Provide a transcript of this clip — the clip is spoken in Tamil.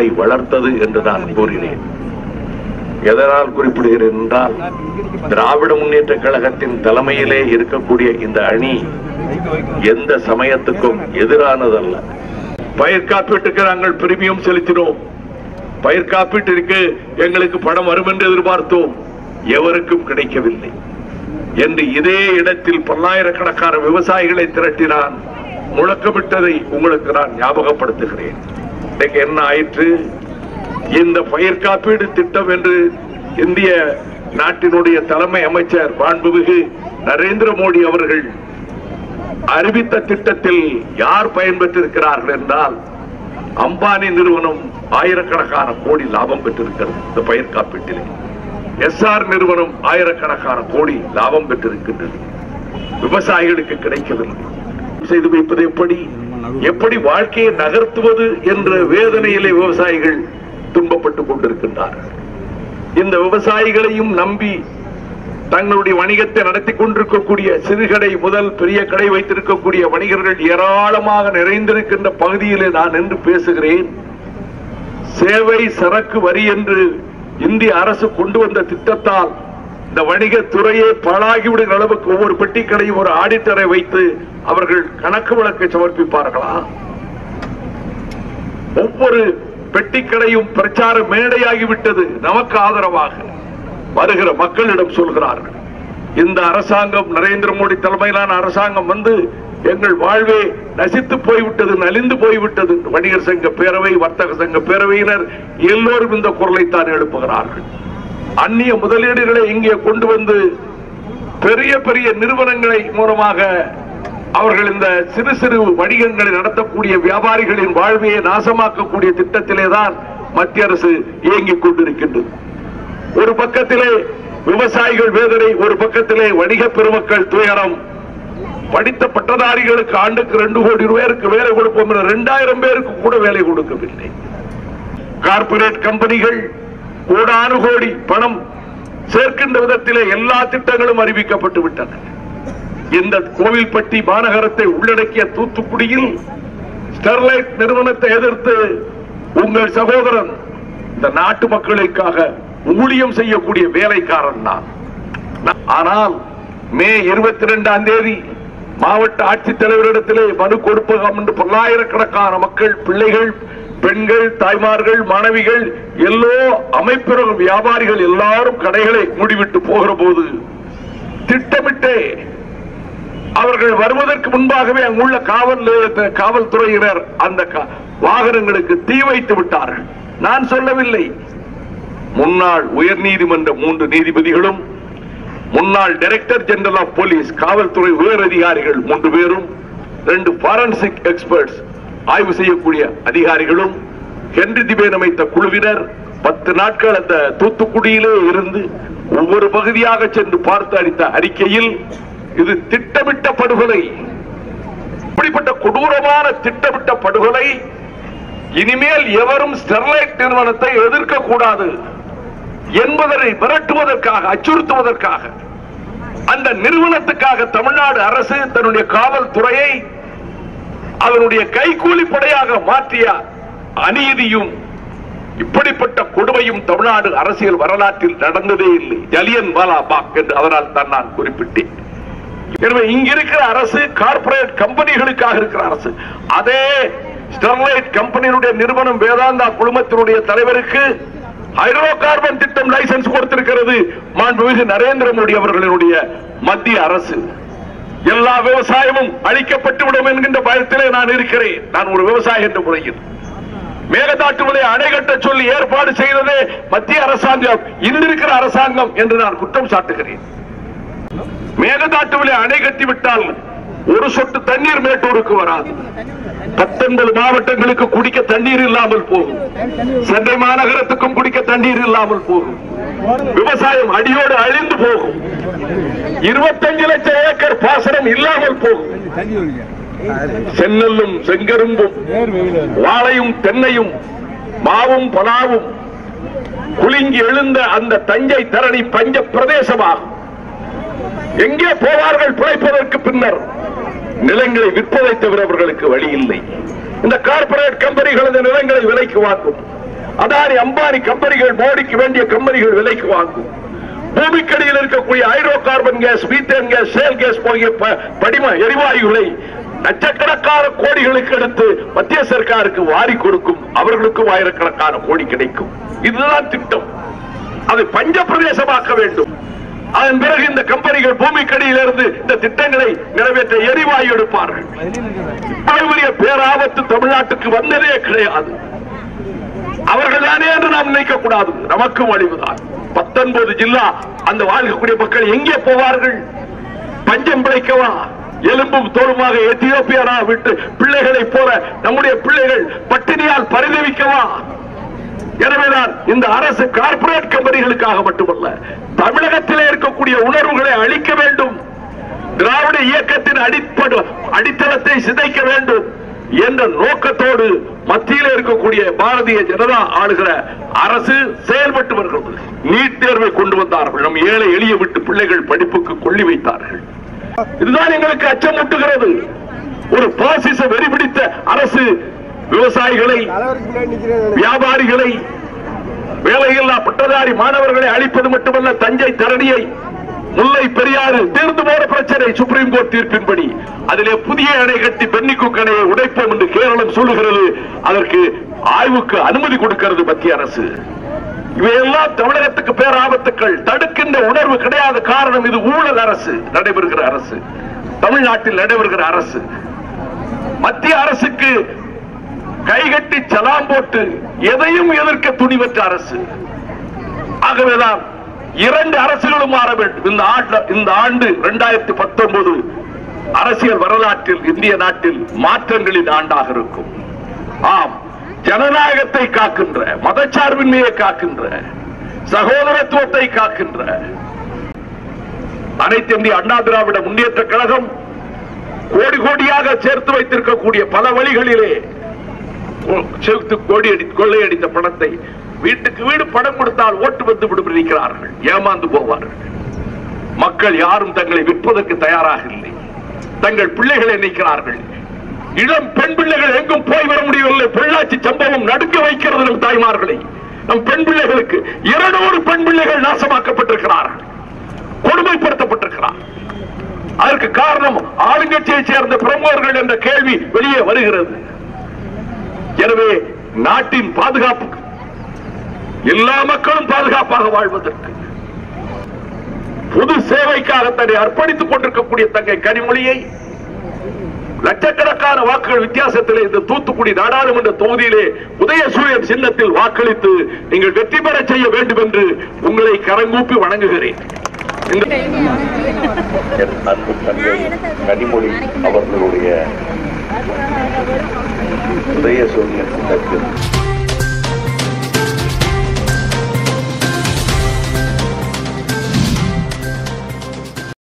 வளர்த்தது என்று நான் கூறினேன் எதனால் குறிப்பிடுகிறேன் என்றால் திராவிட முன்னேற்ற கழகத்தின் தலைமையிலே இருக்கக்கூடிய இந்த அணி எந்த சமயத்துக்கும் எதிரானதல்ல பயிர் காப்பீட்டுக்கு நாங்கள் பிரீமியம் செலுத்தினோம் பயிர் காப்பீட்டிற்கு எங்களுக்கு பணம் வரும் என்று எதிர்பார்த்தோம் எவருக்கும் கிடைக்கவில்லை என்று இதே இடத்தில் பல்லாயிரக்கணக்கான விவசாயிகளை திரட்டினான் முழக்கமிட்டதை உங்களுக்கு நான் ஞாபகப்படுத்துகிறேன் இன்னைக்கு என்ன ஆயிற்று இந்த பயிர் காப்பீடு திட்டம் என்று இந்திய நாட்டினுடைய தலைமை அமைச்சர் மாண்புமிகு நரேந்திர மோடி அவர்கள் அறிவித்த திட்டத்தில் யார் பயன்பெற்றிருக்கிறார்கள் என்றால் அம்பானி நிறுவனம் ஆயிரக்கணக்கான கோடி லாபம் பெற்றிருக்கிறது இந்த பயிர் காப்பீட்டிலே எஸ்ஆர் நிறுவனம் ஆயிரக்கணக்கான கோடி லாபம் பெற்றிருக்கின்றது விவசாயிகளுக்கு கிடைக்கவில்லை செய்து வைப்பது எப்படி எப்படி வாழ்க்கையை நகர்த்துவது என்ற வேதனையிலே விவசாயிகள் துன்பப்பட்டுக் கொண்டிருக்கின்றார்கள் இந்த விவசாயிகளையும் நம்பி தங்களுடைய வணிகத்தை நடத்தி கொண்டிருக்கக்கூடிய சிறுகடை முதல் பெரிய கடை வைத்திருக்கக்கூடிய வணிகர்கள் ஏராளமாக நிறைந்திருக்கின்ற பகுதியிலே நான் நின்று பேசுகிறேன் சேவை சரக்கு வரி என்று இந்திய அரசு கொண்டு வந்த திட்டத்தால் இந்த வணிக துறையே பாழாகிவிடுகிற அளவுக்கு ஒவ்வொரு பெட்டி கடையும் ஒரு ஆடிட்டரை வைத்து அவர்கள் கணக்கு வழக்கை சமர்ப்பிப்பார்களா ஒவ்வொரு பெட்டிக்கடையும் பிரச்சார மேடையாகிவிட்டது நமக்கு ஆதரவாக வருகிற மக்களிடம் சொல்கிறார்கள் இந்த அரசாங்கம் நரேந்திர மோடி தலைமையிலான அரசாங்கம் வந்து எங்கள் வாழ்வே நசித்து போய்விட்டது நலிந்து போய்விட்டது வணிகர் சங்க பேரவை வர்த்தக சங்க பேரவையினர் எல்லோரும் இந்த குரலைத்தான் எழுப்புகிறார்கள் அந்நிய முதலீடுகளை இங்கே கொண்டு வந்து பெரிய பெரிய நிறுவனங்களை மூலமாக அவர்கள் இந்த சிறு சிறு வணிகங்களை நடத்தக்கூடிய வியாபாரிகளின் வாழ்வையை நாசமாக்கக்கூடிய திட்டத்திலே தான் மத்திய அரசு இயங்கிக் கொண்டிருக்கின்றது ஒரு பக்கத்திலே விவசாயிகள் வேதனை ஒரு பக்கத்திலே வணிக பெருமக்கள் துயரம் படித்த பட்டதாரிகளுக்கு ஆண்டுக்கு ரெண்டு கோடி ரூபாய்க்கு வேலை கொடுப்போம் என்ற இரண்டாயிரம் பேருக்கு கூட வேலை கொடுக்கவில்லை கார்ப்பரேட் கம்பெனிகள் கோடானு கோடி பணம் சேர்க்கின்ற விதத்திலே எல்லா திட்டங்களும் அறிவிக்கப்பட்டு விட்டன இந்த கோவில்பட்டி மாநகரத்தை உள்ளடக்கிய தூத்துக்குடியில் ஸ்டெர்லைட் நிறுவனத்தை எதிர்த்து உங்கள் சகோதரன் இந்த நாட்டு மக்களுக்காக ஊழியம் செய்யக்கூடிய வேலைக்காரன் தான் ஆனால் மே இருபத்தி ரெண்டாம் தேதி மாவட்ட ஆட்சித்தலைவரிடத்திலே மனு கொடுப்பகம் என்று பல்லாயிரக்கணக்கான மக்கள் பிள்ளைகள் பெண்கள் தாய்மார்கள் மாணவிகள் எல்லோ அமைப்பினர் வியாபாரிகள் எல்லாரும் கடைகளை மூடிவிட்டு போகிற போது திட்டமிட்டே அவர்கள் வருவதற்கு முன்பாகவே அங்குள்ள காவல் நிலையத்த- காவல்துறையினர் அந்த கா- வாகனங்களுக்கு தீ வைத்து விட்டார்கள் நான் சொல்லவில்லை முன்னாள் உயர்நீதிமன்ற மூன்று நீதிபதிகளும் முன்னாள் டைரக்டர் ஜெனரல் ஆஃப் போலீஸ் காவல்துறை உயர் அதிகாரிகள் மூன்று பேரும் ரெண்டு பாரன்சிக் எக்ஸ்பர்ட்ஸ் ஆய்வு செய்யக்கூடிய அதிகாரிகளும் ஹென்றி திபேன் அமைத்த குழுவினர் பத்து நாட்கள் அந்த தூத்துக்குடியிலே இருந்து ஒவ்வொரு பகுதியாக சென்று பார்த்து அளித்த அறிக்கையில் இது திட்டமிட்ட படுகொலை இப்படிப்பட்ட கொடூரமான திட்டமிட்ட படுகொலை இனிமேல் எவரும் ஸ்டெர்லைட் நிறுவனத்தை எதிர்க்க கூடாது என்பதனை மிரட்டுவதற்காக அச்சுறுத்துவதற்காக அந்த நிறுவனத்துக்காக தமிழ்நாடு அரசு தன்னுடைய காவல்துறையை அதனுடைய கைகூலி படையாக மாற்றிய அநீதியும் இப்படிப்பட்ட கொடுமையும் தமிழ்நாடு அரசியல் வரலாற்றில் நடந்ததே இல்லை ஜலியன் வாலா பாக் என்று அதனால் தான் நான் குறிப்பிட்டேன் எனவே இங்க இருக்கிற அரசு கார்ப்பரேட் கம்பெனிகளுக்காக இருக்கிற அரசு அதே ஸ்டெர்லைட் கம்பெனியினுடைய நிறுவனம் வேதாந்தா குழுமத்தினுடைய தலைவருக்கு ஹைட்ரோ கார்பன் திட்டம் லைசன்ஸ் கொடுத்திருக்கிறது மாண்புமிகு நரேந்திர மோடி அவர்களினுடைய மத்திய அரசு எல்லா விவசாயமும் அழிக்கப்பட்டு விடும் என்கின்ற பயத்திலே நான் இருக்கிறேன் நான் ஒரு விவசாயி என்ற முறையில் மேகதாட்டுவதை அணை கட்ட சொல்லி ஏற்பாடு செய்ததே மத்திய அரசாங்கம் இன்றிருக்கிற அரசாங்கம் என்று நான் குற்றம் சாட்டுகிறேன் மேகதாட்டுவிலே அணை கட்டி விட்டால் ஒரு சொட்டு தண்ணீர் மேட்டூருக்கு வராது பத்தொன்பது மாவட்டங்களுக்கு குடிக்க தண்ணீர் இல்லாமல் போகும் சென்னை மாநகரத்துக்கும் குடிக்க தண்ணீர் இல்லாமல் போகும் விவசாயம் அடியோடு அழிந்து போகும் இருபத்தஞ்சு லட்சம் ஏக்கர் பாசனம் இல்லாமல் போகும் செந்நெல்லும் செங்கரும்பும் வாழையும் தென்னையும் மாவும் பலாவும் குலுங்கி எழுந்த அந்த தஞ்சை தரணி பஞ்ச பிரதேசமாகும் எங்கே போவார்கள் பிழைப்பதற்கு பின்னர் நிலங்களை விற்பதை தவிர அவர்களுக்கு வழி இல்லை இந்த கார்ப்பரேட் கம்பெனிகள் இந்த நிலங்களை விலைக்கு வாங்கும் அதானி அம்பானி கம்பெனிகள் மோடிக்கு வேண்டிய கம்பெனிகள் விலைக்கு வாங்கும் பூமிக்கடியில் இருக்கக்கூடிய hydrocarbon gas methane gas shale gas போகிய ப- படிம எரிவாயுகளை லட்சக்கணக்கான கோடிகளுக்கு எடுத்து மத்திய சர்க்காருக்கு வாரி கொடுக்கும் அவர்களுக்கும் ஆயிரக்கணக்கான கோடி கிடைக்கும் இதுதான் திட்டம் அதை பஞ்ச பிரதேசமாக்க வேண்டும் அதன் பிறகு இந்த கம்பெனிகள் பூமிக்கடியிலிருந்து இந்த திட்டங்களை நிறைவேற்ற எரிவாயு எடுப்பார்கள் இவ்வளவு பெரிய பேராபத்து தமிழ்நாட்டுக்கு வந்ததே கிடையாது அவர்கள் தானே என்று நாம் நினைக்க கூடாது நமக்கும் அழிவுதான் பத்தொன்பது ஜில்லா அந்த வாழ்க்கக்கூடிய மக்கள் எங்கே போவார்கள் பஞ்சம் பிழைக்கவா எலும்பும் தோலுமாக எத்தியோப்பியா விட்டு பிள்ளைகளை போல நம்முடைய பிள்ளைகள் பட்டினியால் பரிதவிக்கவா எனவேதான் இந்த அரசு கார்ப்பரேட் கம்பெனிகளுக்காக மட்டுமல்ல தமிழகத்திலே இருக்கக்கூடிய உணர்வுகளை அழிக்க வேண்டும் திராவிட இயக்கத்தின் அடிப்படு அடித்தளத்தை சிதைக்க வேண்டும் என்ற நோக்கத்தோடு மத்தியில் இருக்கக்கூடிய பாரதிய ஜனதா ஆளுகிற அரசு செயல்பட்டு வருகிறது நீட் தேர்வை கொண்டு வந்தார்கள் நம் ஏழை எளிய விட்டு பிள்ளைகள் படிப்புக்கு கொள்ளி வைத்தார்கள் இதுதான் எங்களுக்கு அச்சமூட்டுகிறது ஒரு பாசிச வெறி பிடித்த அரசு விவசாயிகளை தலைவருக்கு முன்னாடி நிக்கிறேன் வியாபாரிகளை வேலையில்லா பட்டதாரி மாணவர்களை அழிப்பது மட்டுமல்ல தஞ்சை தரணியை முல்லை பெரியாறு தீர்ந்து போன பிரச்சனை சுப்ரீம் கோர்ட் தீர்ப்பின்படி அதிலே புதிய அணை கட்டி பென்னிக்குக் அணையை உடைப்போம் என்று கேரளம் சொல்லுகிறது அதற்கு ஆய்வுக்கு அனுமதி கொடுக்கிறது மத்திய அரசு இவையெல்லாம் தமிழகத்துக்கு பேராபத்துக்கள் தடுக்கின்ற உணர்வு கிடையாத காரணம் இது ஊழல் அரசு நடைபெறுகிற அரசு தமிழ்நாட்டில் நடைபெறுகிற அரசு மத்திய அரசுக்கு கைகட்டி சலாம் போட்டு எதையும் எதிர்க்க துணிவற்ற அரசு ஆகவேதான் இரண்டு அரசுகளும் மாற வேண்டும் இந்த ஆண்டு இந்த ஆண்டு இரண்டாயிரத்தி பத்தொன்பது அரசியல் வரலாற்றில் இந்திய நாட்டில் மாற்றங்களின் ஆண்டாக இருக்கும் ஆம் ஜனநாயகத்தை காக்கின்ற மதச்சார்பின்மையை காக்கின்ற சகோதரத்துவத்தை காக்கின்ற அனைத்து இந்திய அண்ணா திராவிட முன்னேற்ற கழகம் கோடி கோடியாக சேர்த்து வைத்திருக்கக்கூடிய பல வழிகளிலே சேர்த்து கோடி அடி கொள்ளையடித்த பணத்தை வீட்டுக்கு வீடு பணம் கொடுத்தால் ஓட்டு வந்து விடும் இருக்கிறார்கள் ஏமாந்து போவார்கள் மக்கள் யாரும் தங்களை விற்பதற்கு தயாராக இல்லை தங்கள் பிள்ளைகளை நிற்கிறார்கள் இளம் பெண் பிள்ளைகள் எங்கும் போய் வர முடியவில்லை பொள்ளாச்சி சம்பவம் நடுக்க வைக்கிறது நம் தாய்மார்களை நம் பெண் பிள்ளைகளுக்கு இருநூறு பெண் பிள்ளைகள் நாசமாக்கப்பட்டிருக்கிறார்கள் கொடுமைப்படுத்தப்பட்டிருக்கிறார் அதற்கு காரணம் ஆளுங்கட்சியை சேர்ந்த பிரமுகர்கள் என்ற கேள்வி வெளியே வருகிறது எனவே நாட்டின் பாதுகாப்புக்கு எல்லா மக்களும் பாதுகாப்பாக வாழ்வதற்கு பொது சேவைக்காக தன்னை அர்ப்பணித்துக் கொண்டிருக்கக்கூடிய தங்கை கனிமொழியை லட்சக்கணக்கான வாக்குகள் வித்தியாசத்திலே இந்த தூத்துக்குடி நாடாளுமன்ற தொகுதியிலே உதயசூரியன் சின்னத்தில் வாக்களித்து நீங்கள் வெற்றி பெற செய்ய வேண்டும் என்று உங்களை கரங்கூப்பி வணங்குகிறேன் இந்த என் அன்பு தங்கை கனிமொழி அவர்களுடைய உதய சூரியன் சின்னத்தில்